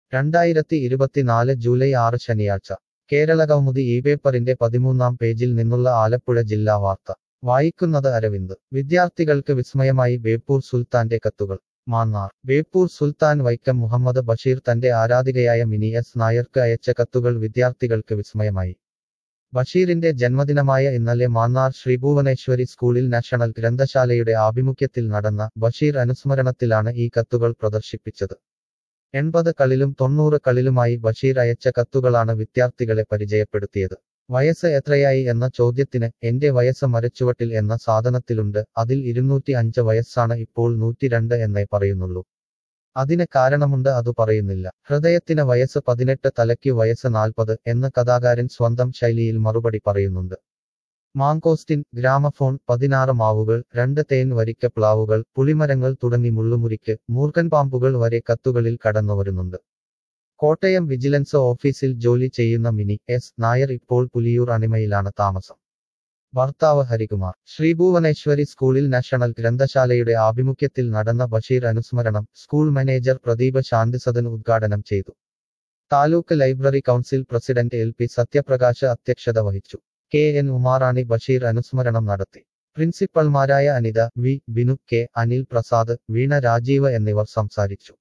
രണ്ടായിരത്തി ഇരുപത്തിനാല് ജൂലൈ ആറ് ശനിയാഴ്ച കേരളകൗമുദി ഈ പേപ്പറിന്റെ പതിമൂന്നാം പേജിൽ നിന്നുള്ള ആലപ്പുഴ ജില്ലാ വാർത്ത വായിക്കുന്നത് അരവിന്ദ് വിദ്യാർത്ഥികൾക്ക് വിസ്മയമായി ബേപ്പൂർ സുൽത്താന്റെ കത്തുകൾ മാന്നാർ ബേപ്പൂർ സുൽത്താൻ വൈക്കം മുഹമ്മദ് ബഷീർ തന്റെ ആരാധികയായ മിനി എസ് നായർക്ക് അയച്ച കത്തുകൾ വിദ്യാർത്ഥികൾക്ക് വിസ്മയമായി ബഷീറിന്റെ ജന്മദിനമായ ഇന്നലെ മാന്നാർ ശ്രീഭുവനേശ്വരി സ്കൂളിൽ നാഷണൽ ഗ്രന്ഥശാലയുടെ ആഭിമുഖ്യത്തിൽ നടന്ന ബഷീർ അനുസ്മരണത്തിലാണ് ഈ കത്തുകൾ പ്രദർശിപ്പിച്ചത് എൺപത് കളിലും തൊണ്ണൂറ് കളിലുമായി ബഷീർ അയച്ച കത്തുകളാണ് വിദ്യാർത്ഥികളെ പരിചയപ്പെടുത്തിയത് വയസ്സ് എത്രയായി എന്ന ചോദ്യത്തിന് എന്റെ വയസ്സ് മരച്ചുവട്ടിൽ എന്ന സാധനത്തിലുണ്ട് അതിൽ ഇരുന്നൂറ്റി അഞ്ച് വയസ്സാണ് ഇപ്പോൾ നൂറ്റിരണ്ട് എന്നേ പറയുന്നുള്ളൂ അതിന് കാരണമുണ്ട് അത് പറയുന്നില്ല ഹൃദയത്തിന് വയസ്സ് പതിനെട്ട് തലയ്ക്ക് വയസ്സ് നാൽപ്പത് എന്ന് കഥാകാരൻ സ്വന്തം ശൈലിയിൽ മറുപടി പറയുന്നുണ്ട് മാങ്കോസ്റ്റിൻ ഗ്രാമഫോൺ പതിനാറ് മാവുകൾ രണ്ട് തേൻ വരിക്ക പ്ലാവുകൾ പുളിമരങ്ങൾ തുടങ്ങി മുള്ളുമുറിക്ക് മൂർഖൻ പാമ്പുകൾ വരെ കത്തുകളിൽ കടന്നുവരുന്നുണ്ട് കോട്ടയം വിജിലൻസ് ഓഫീസിൽ ജോലി ചെയ്യുന്ന മിനി എസ് നായർ ഇപ്പോൾ പുലിയൂർ അണിമയിലാണ് താമസം ഭർത്താവ് ഹരികുമാർ ശ്രീഭുവനേശ്വരി സ്കൂളിൽ നാഷണൽ ഗ്രന്ഥശാലയുടെ ആഭിമുഖ്യത്തിൽ നടന്ന ബഷീർ അനുസ്മരണം സ്കൂൾ മാനേജർ പ്രദീപ് ശാന്തിസദൻ ഉദ്ഘാടനം ചെയ്തു taluk library council president L P Sathyaprakash അധ്യക്ഷത വഹിച്ചു കെ എൻ ഉമാറാണി ബഷീർ അനുസ്മരണം നടത്തി പ്രിൻസിപ്പൽമാരായ അനിത വി ബിനു കെ അനിൽ പ്രസാദ് വീണ രാജീവ് എന്നിവർ സംസാരിച്ചു